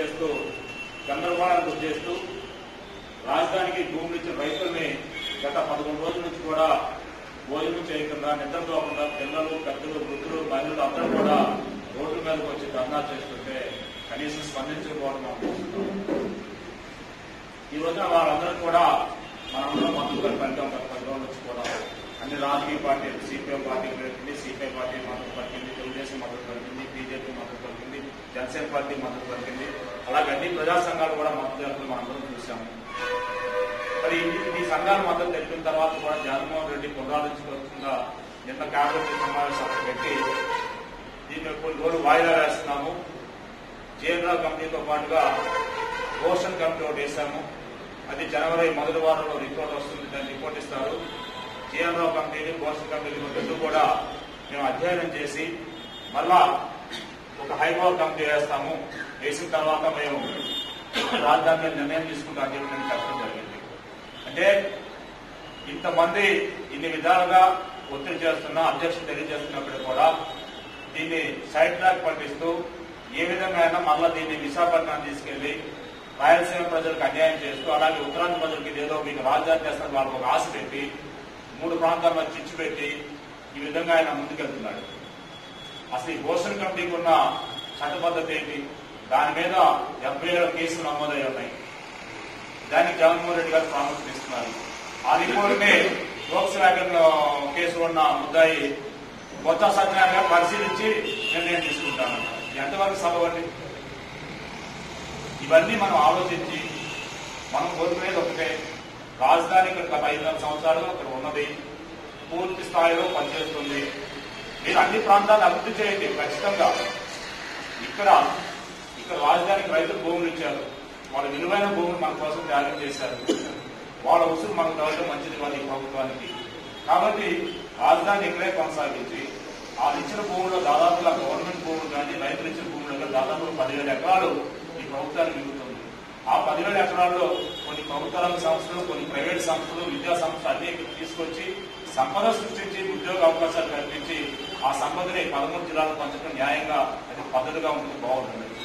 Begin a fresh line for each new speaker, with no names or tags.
చేస్తూ గందరగోళానికి గురి చేస్తూ రాజధానికి భూములు ఇచ్చిన రైతుల్ని గత పదకొండు రోజుల నుంచి కూడా భోజనం చేయకుండా నిద్రపోకుండా పిల్లలు పెద్దలు వృద్ధులు మహిళలు అందరూ కూడా రోడ్ల మీదకి వచ్చి ధర్నా చేస్తుంటే కనీసం స్పందించకపోవడం మనం చూస్తున్నాం ఈ రోజున వాళ్ళందరూ కూడా మనందరం మద్దతుగా పలికాం గత పది రోజుల నుంచి కూడా అన్ని రాజకీయ పార్టీలు సిపిఎం పార్టీ పలికింది సిపిఐ పార్టీ మద్దతు పలికింది తెలుగుదేశం మద్దతు పలికింది బీజేపీ మద్దతు పలికింది జనసేన పార్టీ మద్దతు పలికింది అలాగే అన్ని ప్రజా సంఘాలు కూడా మద్దతు తెలుపుతూ మనందరం చూసాము మరి ఈ- ఈ సంఘాలు మద్దతు తెలిపిన తర్వాత కూడా జగన్మోహన్ రెడ్డి పునరాలోచించవలసిందిగా నిన్న కేబినెట్ సమావేశాలు పెట్టి దీన్ని కొన్ని రోజులు వాయిదా వేస్తున్నాము జేఎన్ఆర్ కంపెనీతో పాటుగా ఓషన్ కంపెనీ ఒకటి వేశాము అది జనవరి మొదటి వారంలో రిపోర్ట్ వస్తుంది దాన్ని రిపోర్ట్ ఇస్తారు జిఎన్ఆర్ కంపెనీని ఓషన్ కంపెనీ రెండు కూడా మేము అధ్యయనం చేసి మళ్ళా ఒక హైపవర్ కంపెనీ వేస్తాము వేసిన తర్వాత మేము రాజధాని మీద నిర్ణయం తీసుకుంటామని చెప్పి నేను చెప్పడం జరిగింది అంటే ఇంతమంది ఇన్ని విధాలుగా ఒత్తిడి చేస్తున్న అధ్యక్షుడు తెలియజేస్తున్నప్పుడు కూడా దీన్ని సైడ్ ట్రాక్ పట్టిస్తూ ఏ విధంగా అయినా మళ్ళా దీన్ని విశాఖపట్నం తీసుకెళ్లి రాయలసీమ ప్రజలకు అన్యాయం చేస్తూ అలాగే ఉత్తరాంధ్ర ప్రజలకు ఇదేదో మీకు రాజధాని చేస్తున్న వాళ్ళకు ఒక ఆశ పెట్టి మూడు ప్రాంతాల్లో చిచ్చు పెట్టి ఈ విధంగా ఆయన ముందుకెళ్తున్నాడు అసలు ఈ భూషణ్ కమిటీకి ఉన్న చట్టబద్ధత ఏంటి దాని మీద డెబ్బై ఏడు కేసులు నమోదై ఉన్నాయి దానికి జగన్మోహన్ రెడ్డి గారు ప్రాముఖ్యత ఇస్తున్నారు ఆ రిపోర్ట్ని లోక్స్ వ్యాగన్ కేసు ఉన్న ముద్దాయి కొత్త సత్యనారాయణ గారు పరిశీలించి నిర్ణయం తీసుకుంటాను ఎంతవరకు సభవండి ఇవన్నీ మనం ఆలోచించి మనం కోరుకునేది ఒకటే రాజధాని ఇక్కడ గత ఐదున్నర సంవత్సరాలు అక్కడ ఉన్నది పూర్తి స్థాయిలో పనిచేస్తుంది మీరు అన్ని ప్రాంతాలు అభివృద్ధి చేయండి ఖచ్చితంగా ఇక్కడ ఇక్కడ రాజధానికి రైతులు భూములు ఇచ్చారు వాళ్ళ విలువైన భూములు మన కోసం త్యాగం చేశారు వాళ్ళ ఉసురు మనకు తగ్గడం మంచిది కాదు ఈ ప్రభుత్వానికి కాబట్టి రాజధాని ఇక్కడే కొనసాగించి వాళ్ళు ఇచ్చిన భూముల్లో దాదాపుగా గవర్నమెంట్ భూములు కానీ రైతులు ఇచ్చిన భూములు కానీ దాదాపు పదివేల ఎకరాలు ఈ ప్రభుత్వానికి మిగులుతుంది ఆ పదివేల ఎకరాల్లో కొన్ని ప్రభుత్వ రంగ సంస్థలు కొన్ని ప్రైవేట్ సంస్థలు విద్యా సంస్థలు అన్ని ఇక్కడ తీసుకొచ్చి సంపద సృష్టించి ఉద్యోగ అవకాశాలు కల్పించి ఆ సంపదని పదమూడు జిల్లాలకు పంచడం న్యాయంగా అది పద్ధతిగా ఉంటుంది బాగుంటుంది